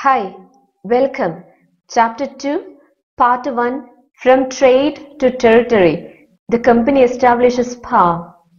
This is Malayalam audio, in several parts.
Hi, welcome. Chapter 2, Part 1 From Trade to Territory. The company establishes power.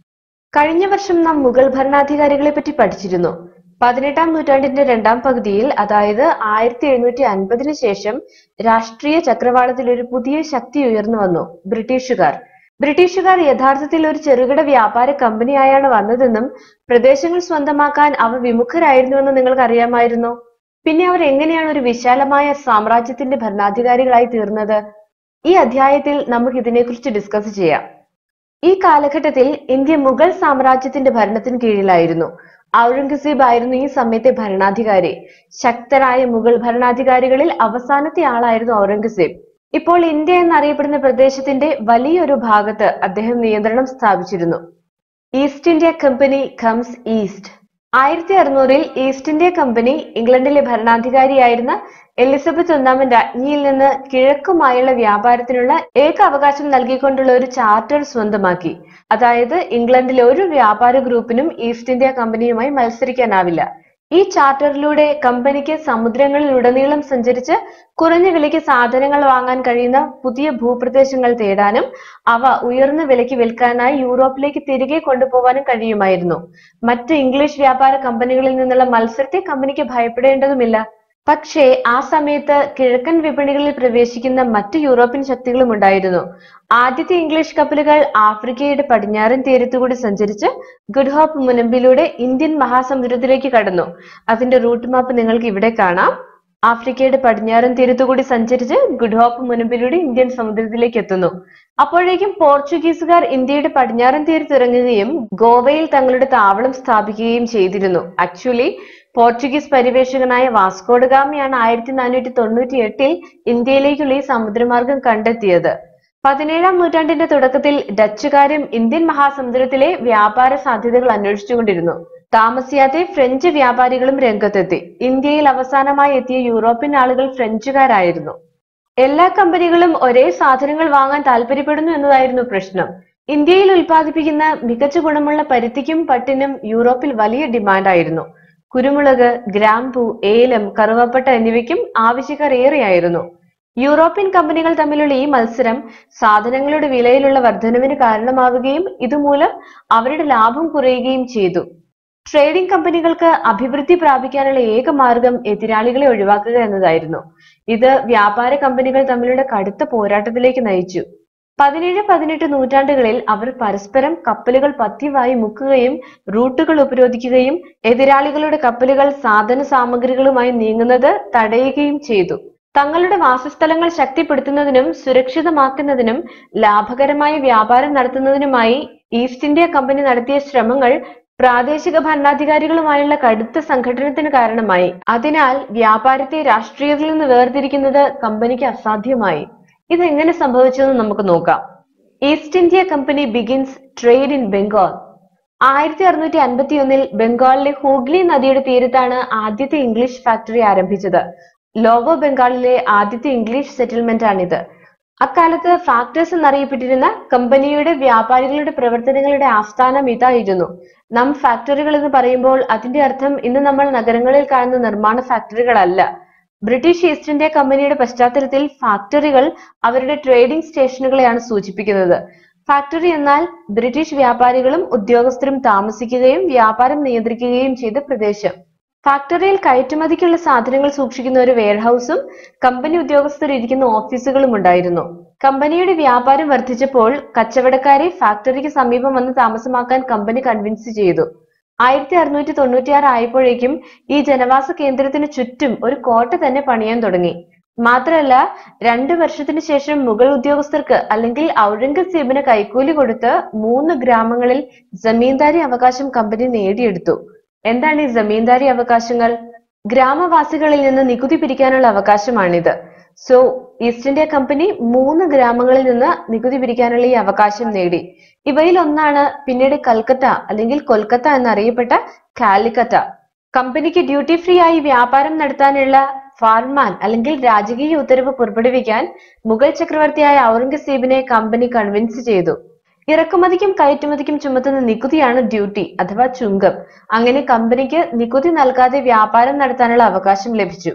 കഴിഞ്ഞ വർഷം നാം മുഗൾ ഭരണാധികാരികളെ പറ്റി പഠിച്ചിരുന്നു പതിനെട്ടാം നൂറ്റാണ്ടിന്റെ രണ്ടാം പകുതിയിൽ അതായത് ആയിരത്തി എഴുന്നൂറ്റി അൻപതിനു ശേഷം രാഷ്ട്രീയ ചക്രവാളത്തിൽ ഒരു പുതിയ ശക്തി ഉയർന്നു വന്നു ബ്രിട്ടീഷുകാർ ബ്രിട്ടീഷുകാർ യഥാർത്ഥത്തിൽ ഒരു ചെറുകിട വ്യാപാര കമ്പനിയായാണ് വന്നതെന്നും പ്രദേശങ്ങൾ സ്വന്തമാക്കാൻ അവ വിമുഖരായിരുന്നുവെന്ന് നിങ്ങൾക്ക് അറിയാമായിരുന്നോ പിന്നെ അവർ എങ്ങനെയാണ് ഒരു വിശാലമായ സാമ്രാജ്യത്തിന്റെ ഭരണാധികാരികളായി തീർന്നത് ഈ അധ്യായത്തിൽ നമുക്ക് ഇതിനെക്കുറിച്ച് ഡിസ്കസ് ചെയ്യാം ഈ കാലഘട്ടത്തിൽ ഇന്ത്യ മുഗൾ സാമ്രാജ്യത്തിന്റെ ഭരണത്തിന് കീഴിലായിരുന്നു ഔറംഗസീബ് ആയിരുന്നു ഈ സമയത്തെ ഭരണാധികാരി ശക്തരായ മുഗൾ ഭരണാധികാരികളിൽ അവസാനത്തെ ആളായിരുന്നു ഔറംഗസീബ് ഇപ്പോൾ ഇന്ത്യ എന്നറിയപ്പെടുന്ന പ്രദേശത്തിന്റെ വലിയൊരു ഭാഗത്ത് അദ്ദേഹം നിയന്ത്രണം സ്ഥാപിച്ചിരുന്നു East India company comes East ആയിരത്തി അറുന്നൂറിൽ ഈസ്റ്റ് ഇന്ത്യ കമ്പനി ഇംഗ്ലണ്ടിലെ ഭരണാധികാരിയായിരുന്ന എലിസബത്ത് ഒന്നാമൻ രാജ്ഞിയിൽ നിന്ന് കിഴക്കുമായുള്ള വ്യാപാരത്തിനുള്ള ഏക അവകാശം നൽകിക്കൊണ്ടുള്ള ഒരു ചാർട്ടർ സ്വന്തമാക്കി അതായത് ഇംഗ്ലണ്ടിലെ ഒരു വ്യാപാര ഗ്രൂപ്പിനും ഈസ്റ്റ് ഇന്ത്യ കമ്പനിയുമായി മത്സരിക്കാനാവില്ല ഈ ചാർട്ടറിലൂടെ കമ്പനിക്ക് സമുദ്രങ്ങളിലുടനീളം സഞ്ചരിച്ച് കുറഞ്ഞ വിലയ്ക്ക് സാധനങ്ങൾ വാങ്ങാൻ കഴിയുന്ന പുതിയ ഭൂപ്രദേശങ്ങൾ തേടാനും അവ ഉയർന്ന വിലയ്ക്ക് വിൽക്കാനായി യൂറോപ്പിലേക്ക് തിരികെ കൊണ്ടുപോകാനും കഴിയുമായിരുന്നു മറ്റ് ഇംഗ്ലീഷ് വ്യാപാര കമ്പനികളിൽ നിന്നുള്ള മത്സരത്തെ കമ്പനിക്ക് ഭയപ്പെടേണ്ടതുമില്ല പക്ഷേ ആ സമയത്ത് കിഴക്കൻ വിപണികളിൽ പ്രവേശിക്കുന്ന മറ്റു യൂറോപ്യൻ ശക്തികളും ഉണ്ടായിരുന്നു ആദ്യത്തെ ഇംഗ്ലീഷ് കപ്പലുകൾ ആഫ്രിക്കയുടെ പടിഞ്ഞാറൻ തീരത്തുകൂടി സഞ്ചരിച്ച് ഗുഡ് ഹോപ്പ് മുനമ്പിലൂടെ ഇന്ത്യൻ മഹാസമുദ്രത്തിലേക്ക് കടന്നു അതിന്റെ റൂട്ട് മാപ്പ് നിങ്ങൾക്ക് ഇവിടെ കാണാം ആഫ്രിക്കയുടെ പടിഞ്ഞാറൻ തീരത്തുകൂടി സഞ്ചരിച്ച് ഗുഡ് ഹോപ്പ് മുനമ്പിലൂടെ ഇന്ത്യൻ സമുദ്രത്തിലേക്ക് എത്തുന്നു അപ്പോഴേക്കും പോർച്ചുഗീസുകാർ ഇന്ത്യയുടെ പടിഞ്ഞാറൻ തീരത്ത് ഇറങ്ങുകയും ഗോവയിൽ തങ്ങളുടെ താവളം സ്ഥാപിക്കുകയും ചെയ്തിരുന്നു ആക്ച്വലി പോർച്ചുഗീസ് പരിവേഷകനായ വാസ്കോഡഗാമിയാണ് ആയിരത്തി നാനൂറ്റി തൊണ്ണൂറ്റി എട്ടിൽ ഇന്ത്യയിലേക്കുള്ള ഈ സമുദ്രമാർഗം കണ്ടെത്തിയത് പതിനേഴാം നൂറ്റാണ്ടിന്റെ തുടക്കത്തിൽ ഡച്ചുകാരും ഇന്ത്യൻ മഹാസമുദ്രത്തിലെ വ്യാപാര സാധ്യതകൾ അന്വേഷിച്ചുകൊണ്ടിരുന്നു താമസിയാതെ ഫ്രഞ്ച് വ്യാപാരികളും രംഗത്തെത്തി ഇന്ത്യയിൽ അവസാനമായി എത്തിയ യൂറോപ്യൻ ആളുകൾ ഫ്രഞ്ചുകാരായിരുന്നു എല്ലാ കമ്പനികളും ഒരേ സാധനങ്ങൾ വാങ്ങാൻ താല്പര്യപ്പെടുന്നു എന്നതായിരുന്നു പ്രശ്നം ഇന്ത്യയിൽ ഉൽപ്പാദിപ്പിക്കുന്ന മികച്ച ഗുണമുള്ള പരുത്തിക്കും പട്ടിനും യൂറോപ്പിൽ വലിയ ഡിമാൻഡായിരുന്നു കുരുമുളക് ഗ്രാമ്പു ഏലം കറുവപ്പട്ട എന്നിവയ്ക്കും ആവശ്യക്കാർ ഏറെയായിരുന്നു യൂറോപ്യൻ കമ്പനികൾ തമ്മിലുള്ള ഈ മത്സരം സാധനങ്ങളുടെ വിലയിലുള്ള വർധനവിന് കാരണമാവുകയും ഇതുമൂലം അവരുടെ ലാഭം കുറയുകയും ചെയ്തു ട്രേഡിംഗ് കമ്പനികൾക്ക് അഭിവൃദ്ധി പ്രാപിക്കാനുള്ള ഏക മാർഗം എതിരാളികളെ ഒഴിവാക്കുക എന്നതായിരുന്നു ഇത് വ്യാപാര കമ്പനികൾ തമ്മിലുള്ള കടുത്ത പോരാട്ടത്തിലേക്ക് നയിച്ചു പതിനേഴ് പതിനെട്ട് നൂറ്റാണ്ടുകളിൽ അവർ പരസ്പരം കപ്പലുകൾ പതിവായി മുക്കുകയും റൂട്ടുകൾ ഉപരോധിക്കുകയും എതിരാളികളുടെ കപ്പലുകൾ സാധന സാമഗ്രികളുമായി നീങ്ങുന്നത് തടയുകയും ചെയ്തു തങ്ങളുടെ വാസസ്ഥലങ്ങൾ ശക്തിപ്പെടുത്തുന്നതിനും സുരക്ഷിതമാക്കുന്നതിനും ലാഭകരമായ വ്യാപാരം നടത്തുന്നതിനുമായി ഈസ്റ്റ് ഇന്ത്യ കമ്പനി നടത്തിയ ശ്രമങ്ങൾ പ്രാദേശിക ഭരണാധികാരികളുമായുള്ള കടുത്ത സംഘടനത്തിന് കാരണമായി അതിനാൽ വ്യാപാരത്തെ രാഷ്ട്രീയത്തിൽ നിന്ന് വേർതിരിക്കുന്നത് കമ്പനിക്ക് അസാധ്യമായി ഇതെങ്ങനെ സംഭവിച്ചെന്ന് നമുക്ക് നോക്കാം East India company begins trade in Bengal ആയിരത്തി അറുന്നൂറ്റി അൻപത്തി ഒന്നിൽ ബംഗാളിലെ ഹൂഗ്ലി നദിയുടെ തീരത്താണ് ആദ്യത്തെ ഇംഗ്ലീഷ് ഫാക്ടറി ആരംഭിച്ചത് ലോവോ ബംഗാളിലെ ആദ്യത്തെ ഇംഗ്ലീഷ് സെറ്റിൽമെന്റ് ആണിത് അക്കാലത്ത് ഫാക്ടേഴ്സ് എന്നറിയപ്പെട്ടിരുന്ന കമ്പനിയുടെ വ്യാപാരികളുടെ പ്രവർത്തനങ്ങളുടെ ആസ്ഥാനം ഇതായിരുന്നു നാം ഫാക്ടറികൾ എന്ന് പറയുമ്പോൾ അതിന്റെ അർത്ഥം ഇന്ന് നമ്മൾ നഗരങ്ങളിൽ കാണുന്ന നിർമ്മാണ ഫാക്ടറികളല്ല ബ്രിട്ടീഷ് ഈസ്റ്റ് ഇന്ത്യ കമ്പനിയുടെ പശ്ചാത്തലത്തിൽ ഫാക്ടറികൾ അവരുടെ ട്രേഡിംഗ് സ്റ്റേഷനുകളെയാണ് സൂചിപ്പിക്കുന്നത് ഫാക്ടറി എന്നാൽ ബ്രിട്ടീഷ് വ്യാപാരികളും ഉദ്യോഗസ്ഥരും താമസിക്കുകയും വ്യാപാരം നിയന്ത്രിക്കുകയും ചെയ്ത പ്രദേശം ഫാക്ടറിയിൽ കയറ്റുമതിക്കുള്ള സാധനങ്ങൾ സൂക്ഷിക്കുന്ന ഒരു വെയർഹൌസും കമ്പനി ഉദ്യോഗസ്ഥർ ഇരിക്കുന്ന ഓഫീസുകളും ഉണ്ടായിരുന്നു കമ്പനിയുടെ വ്യാപാരം വർദ്ധിച്ചപ്പോൾ കച്ചവടക്കാരെ ഫാക്ടറിക്ക് സമീപം വന്ന് താമസമാക്കാൻ കമ്പനി കൺവിൻസ് ചെയ്തു ആയിരത്തി അറുന്നൂറ്റി തൊണ്ണൂറ്റിയാറ് ആയപ്പോഴേക്കും ഈ ജനവാസ കേന്ദ്രത്തിന് ചുറ്റും ഒരു കോട്ട തന്നെ പണിയാൻ തുടങ്ങി മാത്രമല്ല രണ്ടു വർഷത്തിന് ശേഷം മുഗൾ ഉദ്യോഗസ്ഥർക്ക് അല്ലെങ്കിൽ ഔറംഗസീബിന് കൈക്കൂലി കൊടുത്ത് മൂന്ന് ഗ്രാമങ്ങളിൽ ജമീന്ദാരി അവകാശം കമ്പനി നേടിയെടുത്തു എന്താണ് ഈ ജമീന്ദാരി അവകാശങ്ങൾ ഗ്രാമവാസികളിൽ നിന്ന് നികുതി പിരിക്കാനുള്ള അവകാശമാണിത് സോ ഈസ്റ്റ് ഇന്ത്യ കമ്പനി മൂന്ന് ഗ്രാമങ്ങളിൽ നിന്ന് നികുതി പിരിക്കാനുള്ള ഈ അവകാശം നേടി ഇവയിൽ ഒന്നാണ് പിന്നീട് കൽക്കത്ത അല്ലെങ്കിൽ കൊൽക്കത്ത എന്നറിയപ്പെട്ട കാലിക്കറ്റ കമ്പനിക്ക് ഡ്യൂട്ടി ഫ്രീ ആയി വ്യാപാരം നടത്താനുള്ള ഫാർമാൻ അല്ലെങ്കിൽ രാജകീയ ഉത്തരവ് പുറപ്പെടുവിക്കാൻ മുഗൾ ചക്രവർത്തിയായ ഔറംഗസീബിനെ കമ്പനി കൺവിൻസ് ചെയ്തു ഇറക്കുമതിക്കും കയറ്റുമതിക്കും ചുമത്തുന്ന നികുതിയാണ് ഡ്യൂട്ടി അഥവാ ചുങ്കം അങ്ങനെ കമ്പനിക്ക് നികുതി നൽകാതെ വ്യാപാരം നടത്താനുള്ള അവകാശം ലഭിച്ചു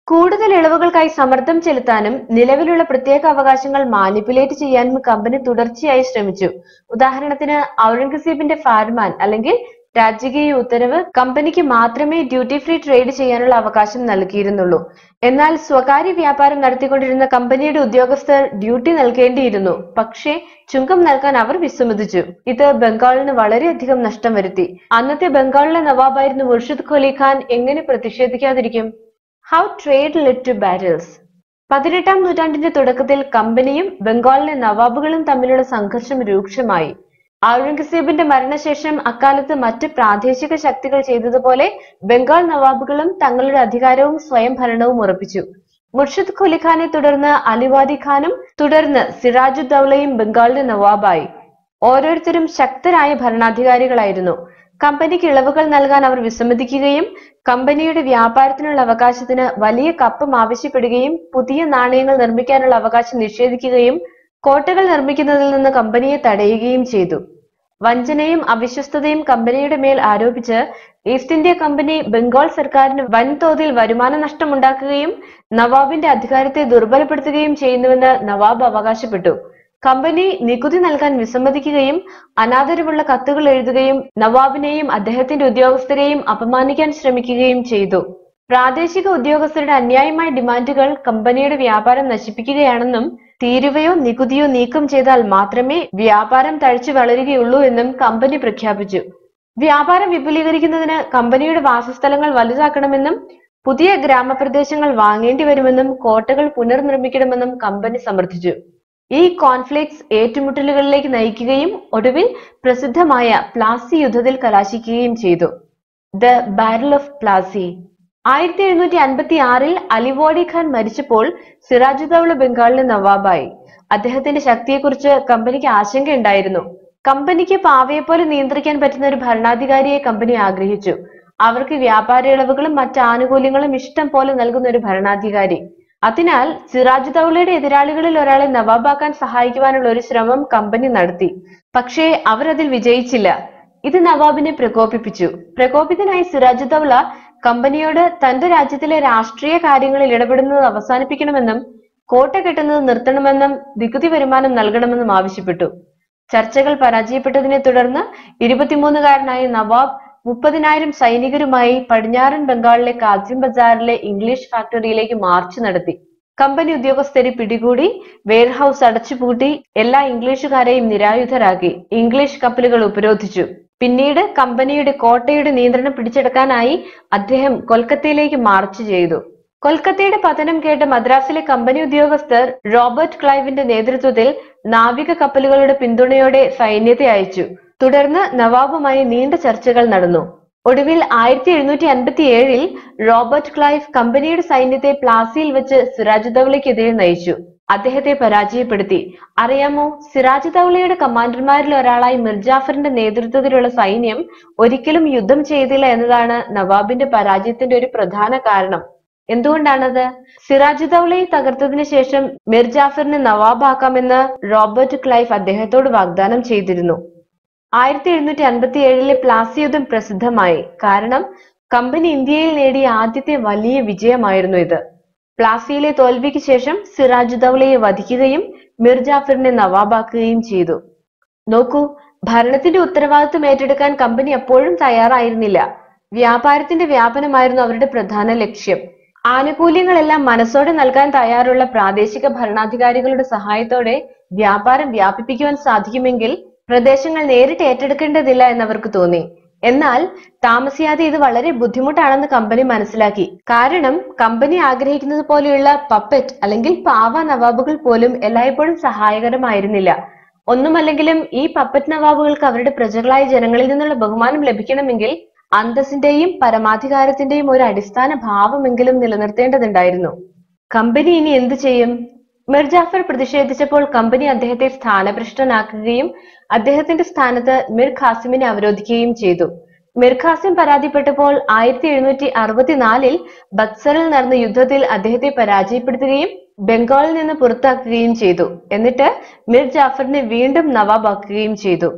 കൂടുതൽ ഇളവുകൾക്കായി സമ്മർദ്ദം ചെലുത്താനും നിലവിലുള്ള പ്രത്യേക അവകാശങ്ങൾ മാനിപ്പുലേറ്റ് ചെയ്യാനും കമ്പനി തുടർച്ചയായി ശ്രമിച്ചു ഉദാഹരണത്തിന് ഔറംഗസീബിന്റെ ഫാർമാൻ അല്ലെങ്കിൽ രാജകീയ ഉത്തരവ് കമ്പനിക്ക് മാത്രമേ ഡ്യൂട്ടി ഫ്രീ ട്രേഡ് ചെയ്യാനുള്ള അവകാശം നൽകിയിരുന്നുള്ളൂ എന്നാൽ സ്വകാര്യ വ്യാപാരം നടത്തിക്കൊണ്ടിരുന്ന കമ്പനിയുടെ ഉദ്യോഗസ്ഥർ ഡ്യൂട്ടി നൽകേണ്ടിയിരുന്നു പക്ഷേ ചുങ്കം നൽകാൻ അവർ വിസമ്മതിച്ചു ഇത് ബംഗാളിന് വളരെയധികം നഷ്ടം വരുത്തി അന്നത്തെ ബംഗാളിലെ നവാബായിരുന്നു മുർഷിദ് ഖലി ഖാൻ എങ്ങനെ പ്രതിഷേധിക്കാതിരിക്കും how trade led to battles പതിനെട്ടാം നൂറ്റാണ്ടിന്റെ തുടക്കത്തിൽ കമ്പനിയും ബംഗാളിലെ നവാബുകളും തമ്മിലുള്ള സംഘർഷം രൂക്ഷമായി ഔറംഗസീബിന്റെ മരണശേഷം അക്കാലത്ത് മറ്റ് പ്രാദേശിക ശക്തികൾ ചെയ്തതുപോലെ ബംഗാൾ നവാബുകളും തങ്ങളുടെ അധികാരവും സ്വയം ഭരണവും ഉറപ്പിച്ചു മുർഷിദ് ഖുലിഖാനെ തുടർന്ന് അലിവാദി ഖാനും തുടർന്ന് സിറാജുദ്ദൌലയും ബംഗാളിന്റെ നവാബായി ഓരോരുത്തരും ശക്തരായ ഭരണാധികാരികളായിരുന്നു കമ്പനിക്ക് ഇളവുകൾ നൽകാൻ അവർ വിസമ്മതിക്കുകയും കമ്പനിയുടെ വ്യാപാരത്തിനുള്ള അവകാശത്തിന് വലിയ കപ്പം ആവശ്യപ്പെടുകയും പുതിയ നാണയങ്ങൾ നിർമ്മിക്കാനുള്ള അവകാശം നിഷേധിക്കുകയും കോട്ടകൾ നിർമ്മിക്കുന്നതിൽ നിന്ന് കമ്പനിയെ തടയുകയും ചെയ്തു വഞ്ചനയും അവിശ്വസ്തതയും കമ്പനിയുടെ മേൽ ആരോപിച്ച് ഈസ്റ്റ് ഇന്ത്യ കമ്പനി ബംഗാൾ സർക്കാരിന് വൻതോതിൽ വരുമാന നഷ്ടമുണ്ടാക്കുകയും നവാബിന്റെ അധികാരത്തെ ദുർബലപ്പെടുത്തുകയും ചെയ്യുന്നുവെന്ന് നവാബ് അവകാശപ്പെട്ടു കമ്പനി നികുതി നൽകാൻ വിസമ്മതിക്കുകയും അനാദരവുള്ള കത്തുകൾ എഴുതുകയും നവാബിനെയും അദ്ദേഹത്തിന്റെ ഉദ്യോഗസ്ഥരെയും അപമാനിക്കാൻ ശ്രമിക്കുകയും ചെയ്തു പ്രാദേശിക ഉദ്യോഗസ്ഥരുടെ അന്യായമായ ഡിമാൻഡുകൾ കമ്പനിയുടെ വ്യാപാരം നശിപ്പിക്കുകയാണെന്നും തീരുവയോ നികുതിയോ നീക്കം ചെയ്താൽ മാത്രമേ വ്യാപാരം തഴച്ചു വളരുകയുള്ളൂ എന്നും കമ്പനി പ്രഖ്യാപിച്ചു വ്യാപാരം വിപുലീകരിക്കുന്നതിന് കമ്പനിയുടെ വാസസ്ഥലങ്ങൾ വലുതാക്കണമെന്നും പുതിയ ഗ്രാമപ്രദേശങ്ങൾ വാങ്ങേണ്ടി വരുമെന്നും കോട്ടകൾ പുനർനിർമ്മിക്കണമെന്നും കമ്പനി സമർത്ഥിച്ചു ഈ കോൺഫ്ലിക്ട്സ് ഏറ്റുമുട്ടലുകളിലേക്ക് നയിക്കുകയും ഒടുവിൽ പ്രസിദ്ധമായ പ്ലാസി യുദ്ധത്തിൽ കലാശിക്കുകയും ചെയ്തു ദ ബാരൽ ഓഫ് പ്ലാസി ആയിരത്തി എഴുന്നൂറ്റി അൻപത്തി ആറിൽ അലിവാഡി ഖാൻ മരിച്ചപ്പോൾ സിറാജുദ്ദൌള ബംഗാളിലെ നവാബായി അദ്ദേഹത്തിന്റെ ശക്തിയെക്കുറിച്ച് കമ്പനിക്ക് ആശങ്കയുണ്ടായിരുന്നു കമ്പനിക്ക് പാവയെ പോലെ നിയന്ത്രിക്കാൻ പറ്റുന്ന ഒരു ഭരണാധികാരിയെ കമ്പനി ആഗ്രഹിച്ചു അവർക്ക് വ്യാപാര ഇളവുകളും മറ്റ് ആനുകൂല്യങ്ങളും ഇഷ്ടം പോലെ നൽകുന്ന ഒരു ഭരണാധികാരി അതിനാൽ സിറാജുദ്ദൌളയുടെ എതിരാളികളിൽ ഒരാളെ നവാബാക്കാൻ സഹായിക്കുവാനുള്ള ഒരു ശ്രമം കമ്പനി നടത്തി പക്ഷേ അവരതിൽ വിജയിച്ചില്ല ഇത് നവാബിനെ പ്രകോപിപ്പിച്ചു പ്രകോപിതനായ സിറാജുദ്ദൌള കമ്പനിയോട് തന്റെ രാജ്യത്തിലെ രാഷ്ട്രീയ കാര്യങ്ങളിൽ ഇടപെടുന്നത് അവസാനിപ്പിക്കണമെന്നും കോട്ട കെട്ടുന്നത് നിർത്തണമെന്നും നികുതി വരുമാനം നൽകണമെന്നും ആവശ്യപ്പെട്ടു ചർച്ചകൾ പരാജയപ്പെട്ടതിനെ തുടർന്ന് ഇരുപത്തിമൂന്നുകാരനായ നവാബ് മുപ്പതിനായിരം സൈനികരുമായി പടിഞ്ഞാറൻ ബംഗാളിലെ കാസിം ബസാറിലെ ഇംഗ്ലീഷ് ഫാക്ടറിയിലേക്ക് മാർച്ച് നടത്തി കമ്പനി ഉദ്യോഗസ്ഥരെ പിടികൂടി വെയർഹൌസ് അടച്ചുപൂട്ടി എല്ലാ ഇംഗ്ലീഷുകാരെയും നിരായുധരാക്കി ഇംഗ്ലീഷ് കപ്പലുകൾ ഉപരോധിച്ചു പിന്നീട് കമ്പനിയുടെ കോട്ടയുടെ നിയന്ത്രണം പിടിച്ചെടുക്കാനായി അദ്ദേഹം കൊൽക്കത്തയിലേക്ക് മാർച്ച് ചെയ്തു കൊൽക്കത്തയുടെ പതനം കേട്ട മദ്രാസിലെ കമ്പനി ഉദ്യോഗസ്ഥർ റോബർട്ട് ക്ലൈവിന്റെ നേതൃത്വത്തിൽ നാവിക കപ്പലുകളുടെ പിന്തുണയോടെ സൈന്യത്തെ അയച്ചു തുടർന്ന് നവാബുമായി നീണ്ട ചർച്ചകൾ നടന്നു ഒടുവിൽ ആയിരത്തി എഴുന്നൂറ്റി അൻപത്തി ഏഴിൽ റോബർട്ട് ക്ലൈവ് കമ്പനിയുടെ സൈന്യത്തെ പ്ലാസിയിൽ വെച്ച് സിറാജുദ്ദൌളയ്ക്കെതിരെ നയിച്ചു അദ്ദേഹത്തെ പരാജയപ്പെടുത്തി അറിയാമോ സിറാജുദ്ദൌളയുടെ കമാൻഡർമാരിൽ ഒരാളായി മിർജാഫറിന്റെ നേതൃത്വത്തിലുള്ള സൈന്യം ഒരിക്കലും യുദ്ധം ചെയ്തില്ല എന്നതാണ് നവാബിന്റെ പരാജയത്തിന്റെ ഒരു പ്രധാന കാരണം എന്തുകൊണ്ടാണത് സിറാജുദ്ദൌളയെ തകർത്തതിനു ശേഷം മിർ ജാഫറിനെ നവാബാക്കാമെന്ന് റോബർട്ട് ക്ലൈഫ് അദ്ദേഹത്തോട് വാഗ്ദാനം ചെയ്തിരുന്നു ആയിരത്തി എഴുന്നൂറ്റി അൻപത്തി ഏഴിലെ പ്ലാസി യുദ്ധം പ്രസിദ്ധമായി കാരണം കമ്പനി ഇന്ത്യയിൽ നേടിയ ആദ്യത്തെ വലിയ വിജയമായിരുന്നു ഇത് പ്ലാസിയിലെ തോൽവിക്ക് ശേഷം സിറാജുദ്ദൌളയെ വധിക്കുകയും മിർ ജാഫറിനെ നവാബാക്കുകയും ചെയ്തു നോക്കൂ ഭരണത്തിന്റെ ഉത്തരവാദിത്വം ഏറ്റെടുക്കാൻ കമ്പനി അപ്പോഴും തയ്യാറായിരുന്നില്ല വ്യാപാരത്തിന്റെ വ്യാപനമായിരുന്നു അവരുടെ പ്രധാന ലക്ഷ്യം ആനുകൂല്യങ്ങളെല്ലാം മനസ്സോടെ നൽകാൻ തയ്യാറുള്ള പ്രാദേശിക ഭരണാധികാരികളുടെ സഹായത്തോടെ വ്യാപാരം വ്യാപിപ്പിക്കുവാൻ സാധിക്കുമെങ്കിൽ പ്രദേശങ്ങൾ നേരിട്ട് ഏറ്റെടുക്കേണ്ടതില്ല എന്നവർക്ക് തോന്നി എന്നാൽ താമസിയാതെ ഇത് വളരെ ബുദ്ധിമുട്ടാണെന്ന് കമ്പനി മനസ്സിലാക്കി കാരണം കമ്പനി ആഗ്രഹിക്കുന്നത് പോലെയുള്ള പപ്പറ്റ് അല്ലെങ്കിൽ പാവ നവാബുകൾ പോലും എല്ലായ്പ്പോഴും സഹായകരമായിരുന്നില്ല ഒന്നുമല്ലെങ്കിലും ഈ പപ്പറ്റ് നവാബുകൾക്ക് അവരുടെ പ്രജകളായ ജനങ്ങളിൽ നിന്നുള്ള ബഹുമാനം ലഭിക്കണമെങ്കിൽ അന്തസ്സിന്റെയും പരമാധികാരത്തിന്റെയും ഒരു അടിസ്ഥാന ഭാവമെങ്കിലും നിലനിർത്തേണ്ടതുണ്ടായിരുന്നു കമ്പനി ഇനി എന്തു ചെയ്യും മിർ ജാഫർ പ്രതിഷേധിച്ചപ്പോൾ കമ്പനി അദ്ദേഹത്തെ സ്ഥാനഭ്രഷ്ടനാക്കുകയും അദ്ദേഹത്തിന്റെ സ്ഥാനത്ത് മിർ ഖാസിമിനെ അവരോധിക്കുകയും ചെയ്തു മിർ ഖാസിം പരാതിപ്പെട്ടപ്പോൾ ആയിരത്തി എഴുന്നൂറ്റി അറുപത്തിനാലിൽ ബക്സറിൽ നടന്ന യുദ്ധത്തിൽ അദ്ദേഹത്തെ പരാജയപ്പെടുത്തുകയും ബംഗാളിൽ നിന്ന് പുറത്താക്കുകയും ചെയ്തു എന്നിട്ട് മിർ ജാഫറിനെ വീണ്ടും നവാബാക്കുകയും ചെയ്തു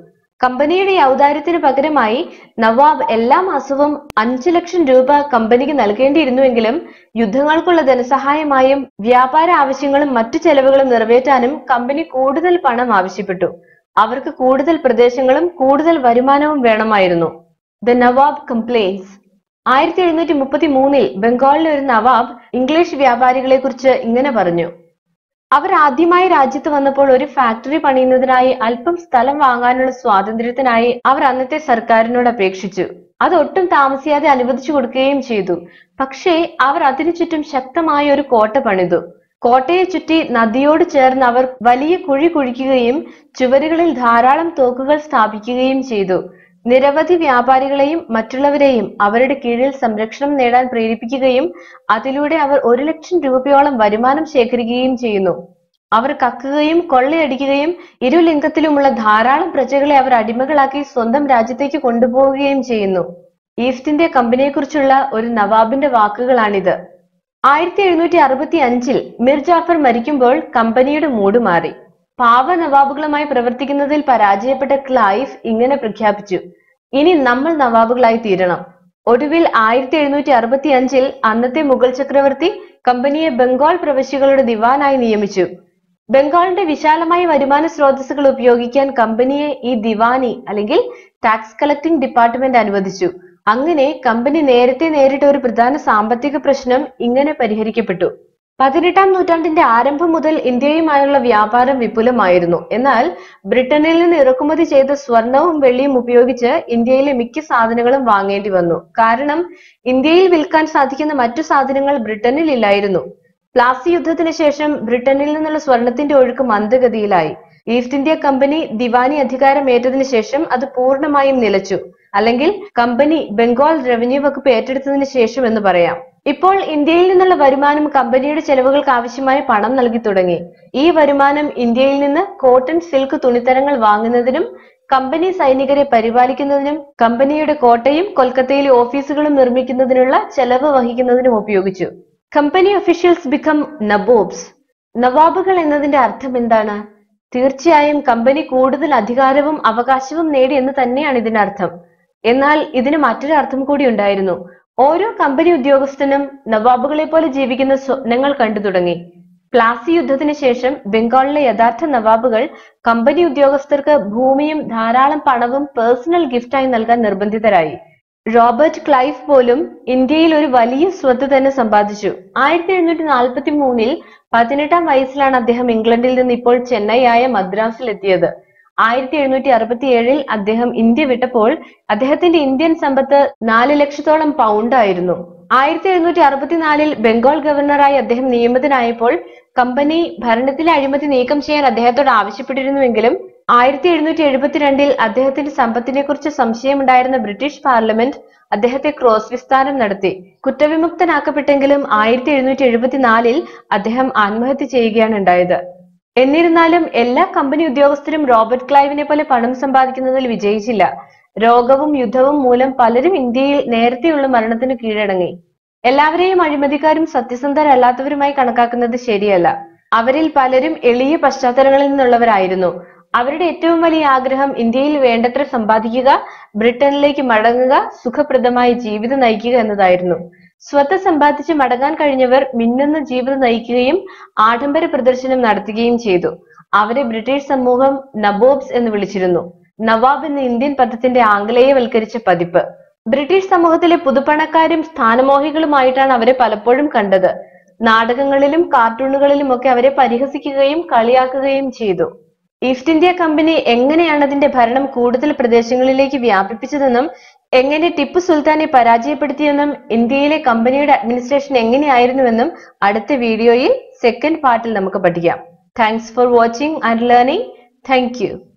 കമ്പനിയുടെ ഈ ഔദാര്യത്തിന് പകരമായി നവാബ് എല്ലാ മാസവും അഞ്ചു ലക്ഷം രൂപ കമ്പനിക്ക് നൽകേണ്ടിയിരുന്നുവെങ്കിലും യുദ്ധങ്ങൾക്കുള്ള ധനസഹായമായും വ്യാപാര ആവശ്യങ്ങളും മറ്റു ചെലവുകളും നിറവേറ്റാനും കമ്പനി കൂടുതൽ പണം ആവശ്യപ്പെട്ടു അവർക്ക് കൂടുതൽ പ്രദേശങ്ങളും കൂടുതൽ വരുമാനവും വേണമായിരുന്നു ദ നവാബ് കംപ്ലെയിൻസ് ആയിരത്തി എഴുന്നൂറ്റി മുപ്പത്തി മൂന്നിൽ ബംഗാളിലെ ഒരു നവാബ് ഇംഗ്ലീഷ് വ്യാപാരികളെ കുറിച്ച് ഇങ്ങനെ പറഞ്ഞു അവർ ആദ്യമായി രാജ്യത്ത് വന്നപ്പോൾ ഒരു ഫാക്ടറി പണിയുന്നതിനായി അല്പം സ്ഥലം വാങ്ങാനുള്ള സ്വാതന്ത്ര്യത്തിനായി അവർ അന്നത്തെ സർക്കാരിനോട് അപേക്ഷിച്ചു അത് ഒട്ടും താമസിയാതെ അനുവദിച്ചു കൊടുക്കുകയും ചെയ്തു പക്ഷേ അവർ അതിനു ചുറ്റും ശക്തമായ ഒരു കോട്ട പണിതു കോട്ടയെ ചുറ്റി നദിയോട് ചേർന്ന് അവർ വലിയ കുഴി കുഴിക്കുകയും ചുവരുകളിൽ ധാരാളം തോക്കുകൾ സ്ഥാപിക്കുകയും ചെയ്തു നിരവധി വ്യാപാരികളെയും മറ്റുള്ളവരെയും അവരുടെ കീഴിൽ സംരക്ഷണം നേടാൻ പ്രേരിപ്പിക്കുകയും അതിലൂടെ അവർ ഒരു ലക്ഷം രൂപയോളം വരുമാനം ശേഖരിക്കുകയും ചെയ്യുന്നു അവർ കക്കുകയും കൊള്ളയടിക്കുകയും ഇരുലിംഗത്തിലുമുള്ള ധാരാളം പ്രജകളെ അവർ അടിമകളാക്കി സ്വന്തം രാജ്യത്തേക്ക് കൊണ്ടുപോവുകയും ചെയ്യുന്നു ഈസ്റ്റ് ഇന്ത്യ കമ്പനിയെക്കുറിച്ചുള്ള ഒരു നവാബിന്റെ വാക്കുകളാണിത് ആയിരത്തി എഴുന്നൂറ്റി അറുപത്തി അഞ്ചിൽ മിർ ജാഫർ മരിക്കുമ്പോൾ കമ്പനിയുടെ മൂട് മാറി പാവ നവാബുകളുമായി പ്രവർത്തിക്കുന്നതിൽ പരാജയപ്പെട്ട ക്ലൈവ് ഇങ്ങനെ പ്രഖ്യാപിച്ചു ഇനി നമ്മൾ നവാബുകളായി തീരണം ഒടുവിൽ ആയിരത്തി എഴുന്നൂറ്റി അറുപത്തി അഞ്ചിൽ അന്നത്തെ മുഗൾ ചക്രവർത്തി കമ്പനിയെ ബംഗാൾ പ്രവശ്യകളുടെ ദിവാനായി നിയമിച്ചു ബംഗാളിന്റെ വിശാലമായ വരുമാന സ്രോതസ്സുകൾ ഉപയോഗിക്കാൻ കമ്പനിയെ ഈ ദിവാനി അല്ലെങ്കിൽ ടാക്സ് കളക്ടിംഗ് ഡിപ്പാർട്ട്മെന്റ് അനുവദിച്ചു അങ്ങനെ കമ്പനി നേരത്തെ നേരിട്ട ഒരു പ്രധാന സാമ്പത്തിക പ്രശ്നം ഇങ്ങനെ പരിഹരിക്കപ്പെട്ടു പതിനെട്ടാം നൂറ്റാണ്ടിന്റെ ആരംഭം മുതൽ ഇന്ത്യയുമായുള്ള വ്യാപാരം വിപുലമായിരുന്നു എന്നാൽ ബ്രിട്ടനിൽ നിന്ന് ഇറക്കുമതി ചെയ്ത സ്വർണവും വെള്ളിയും ഉപയോഗിച്ച് ഇന്ത്യയിലെ മിക്ക സാധനങ്ങളും വാങ്ങേണ്ടി വന്നു കാരണം ഇന്ത്യയിൽ വിൽക്കാൻ സാധിക്കുന്ന മറ്റു സാധനങ്ങൾ ബ്രിട്ടനിൽ ഇല്ലായിരുന്നു പ്ലാസി യുദ്ധത്തിന് ശേഷം ബ്രിട്ടനിൽ നിന്നുള്ള സ്വർണത്തിന്റെ ഒഴുക്ക് മന്ദഗതിയിലായി ഈസ്റ്റ് ഇന്ത്യ കമ്പനി ദിവാനി അധികാരം ഏറ്റതിനു ശേഷം അത് പൂർണ്ണമായും നിലച്ചു അല്ലെങ്കിൽ കമ്പനി ബംഗാൾ റവന്യൂ വകുപ്പ് ഏറ്റെടുത്തതിന് ശേഷം എന്ന് പറയാം ഇപ്പോൾ ഇന്ത്യയിൽ നിന്നുള്ള വരുമാനം കമ്പനിയുടെ ചെലവുകൾക്ക് ആവശ്യമായ പണം നൽകി തുടങ്ങി ഈ വരുമാനം ഇന്ത്യയിൽ നിന്ന് കോട്ടൺ സിൽക്ക് തുണിത്തരങ്ങൾ വാങ്ങുന്നതിനും കമ്പനി സൈനികരെ പരിപാലിക്കുന്നതിനും കമ്പനിയുടെ കോട്ടയും കൊൽക്കത്തയിലെ ഓഫീസുകളും നിർമ്മിക്കുന്നതിനുള്ള ചെലവ് വഹിക്കുന്നതിനും ഉപയോഗിച്ചു കമ്പനി ഒഫീഷ്യൽസ് ബിക്കം നബോബ്സ് നവാബുകൾ എന്നതിന്റെ അർത്ഥം എന്താണ് തീർച്ചയായും കമ്പനി കൂടുതൽ അധികാരവും അവകാശവും നേടി എന്ന് തന്നെയാണ് ഇതിനർത്ഥം എന്നാൽ ഇതിന് മറ്റൊരു അർത്ഥം കൂടി ഉണ്ടായിരുന്നു ഓരോ കമ്പനി ഉദ്യോഗസ്ഥനും നവാബുകളെ പോലെ ജീവിക്കുന്ന സ്വപ്നങ്ങൾ കണ്ടു തുടങ്ങി പ്ലാസി യുദ്ധത്തിന് ശേഷം ബംഗാളിലെ യഥാർത്ഥ നവാബുകൾ കമ്പനി ഉദ്യോഗസ്ഥർക്ക് ഭൂമിയും ധാരാളം പണവും പേഴ്സണൽ ഗിഫ്റ്റായി നൽകാൻ നിർബന്ധിതരായി റോബർട്ട് ക്ലൈവ് പോലും ഇന്ത്യയിൽ ഒരു വലിയ സ്വത്ത് തന്നെ സമ്പാദിച്ചു ആയിരത്തി എഴുന്നൂറ്റി നാൽപ്പത്തി മൂന്നിൽ പതിനെട്ടാം വയസ്സിലാണ് അദ്ദേഹം ഇംഗ്ലണ്ടിൽ നിന്ന് ഇപ്പോൾ ചെന്നൈ ആയ മദ്രാസിൽ എത്തിയത് ആയിരത്തി എഴുന്നൂറ്റി അറുപത്തി ഏഴിൽ അദ്ദേഹം ഇന്ത്യ വിട്ടപ്പോൾ അദ്ദേഹത്തിന്റെ ഇന്ത്യൻ സമ്പത്ത് നാല് ലക്ഷത്തോളം പൗണ്ട് ആയിരുന്നു ആയിരത്തി എഴുന്നൂറ്റി അറുപത്തിനാലിൽ ബംഗാൾ ഗവർണറായി അദ്ദേഹം നിയമിതനായപ്പോൾ കമ്പനി ഭരണത്തിലെ അഴിമതി നീക്കം ചെയ്യാൻ അദ്ദേഹത്തോട് ആവശ്യപ്പെട്ടിരുന്നുവെങ്കിലും ആയിരത്തി എഴുന്നൂറ്റി എഴുപത്തിരണ്ടിൽ അദ്ദേഹത്തിന്റെ സമ്പത്തിനെ കുറിച്ച് സംശയമുണ്ടായിരുന്ന ബ്രിട്ടീഷ് പാർലമെന്റ് അദ്ദേഹത്തെ ക്രോസ് വിസ്താരം നടത്തി കുറ്റവിമുക്തനാക്കപ്പെട്ടെങ്കിലും ആയിരത്തി എഴുന്നൂറ്റി എഴുപത്തിനാലിൽ അദ്ദേഹം ആത്മഹത്യ ചെയ്യുകയാണ് ഉണ്ടായത് എന്നിരുന്നാലും എല്ലാ കമ്പനി ഉദ്യോഗസ്ഥരും റോബർട്ട് ക്ലൈവിനെ പോലെ പണം സമ്പാദിക്കുന്നതിൽ വിജയിച്ചില്ല രോഗവും യുദ്ധവും മൂലം പലരും ഇന്ത്യയിൽ നേരത്തെയുള്ള മരണത്തിന് കീഴടങ്ങി എല്ലാവരെയും അഴിമതിക്കാരും സത്യസന്ധരല്ലാത്തവരുമായി കണക്കാക്കുന്നത് ശരിയല്ല അവരിൽ പലരും എളിയ പശ്ചാത്തലങ്ങളിൽ നിന്നുള്ളവരായിരുന്നു അവരുടെ ഏറ്റവും വലിയ ആഗ്രഹം ഇന്ത്യയിൽ വേണ്ടത്ര സമ്പാദിക്കുക ബ്രിട്ടനിലേക്ക് മടങ്ങുക സുഖപ്രദമായി ജീവിതം നയിക്കുക എന്നതായിരുന്നു സ്വത്ത് സമ്പാദിച്ച് മടങ്ങാൻ കഴിഞ്ഞവർ മിന്നുന്ന ജീവിതം നയിക്കുകയും ആഡംബര പ്രദർശനം നടത്തുകയും ചെയ്തു അവരെ ബ്രിട്ടീഷ് സമൂഹം നബോബ്സ് എന്ന് വിളിച്ചിരുന്നു നവാബ് എന്ന ഇന്ത്യൻ പദത്തിന്റെ ആംഗലേയവൽക്കരിച്ച പതിപ്പ് ബ്രിട്ടീഷ് സമൂഹത്തിലെ പുതുപ്പണക്കാരും സ്ഥാനമോഹികളുമായിട്ടാണ് അവരെ പലപ്പോഴും കണ്ടത് നാടകങ്ങളിലും കാർട്ടൂണുകളിലും ഒക്കെ അവരെ പരിഹസിക്കുകയും കളിയാക്കുകയും ചെയ്തു ഈസ്റ്റ് ഇന്ത്യ കമ്പനി എങ്ങനെയാണ് അതിന്റെ ഭരണം കൂടുതൽ പ്രദേശങ്ങളിലേക്ക് വ്യാപിപ്പിച്ചതെന്നും എങ്ങനെ ടിപ്പു സുൽത്താനെ പരാജയപ്പെടുത്തിയെന്നും ഇന്ത്യയിലെ കമ്പനിയുടെ അഡ്മിനിസ്ട്രേഷൻ എങ്ങനെയായിരുന്നുവെന്നും അടുത്ത വീഡിയോയിൽ സെക്കൻഡ് പാർട്ടിൽ നമുക്ക് പഠിക്കാം thanks for watching and learning thank U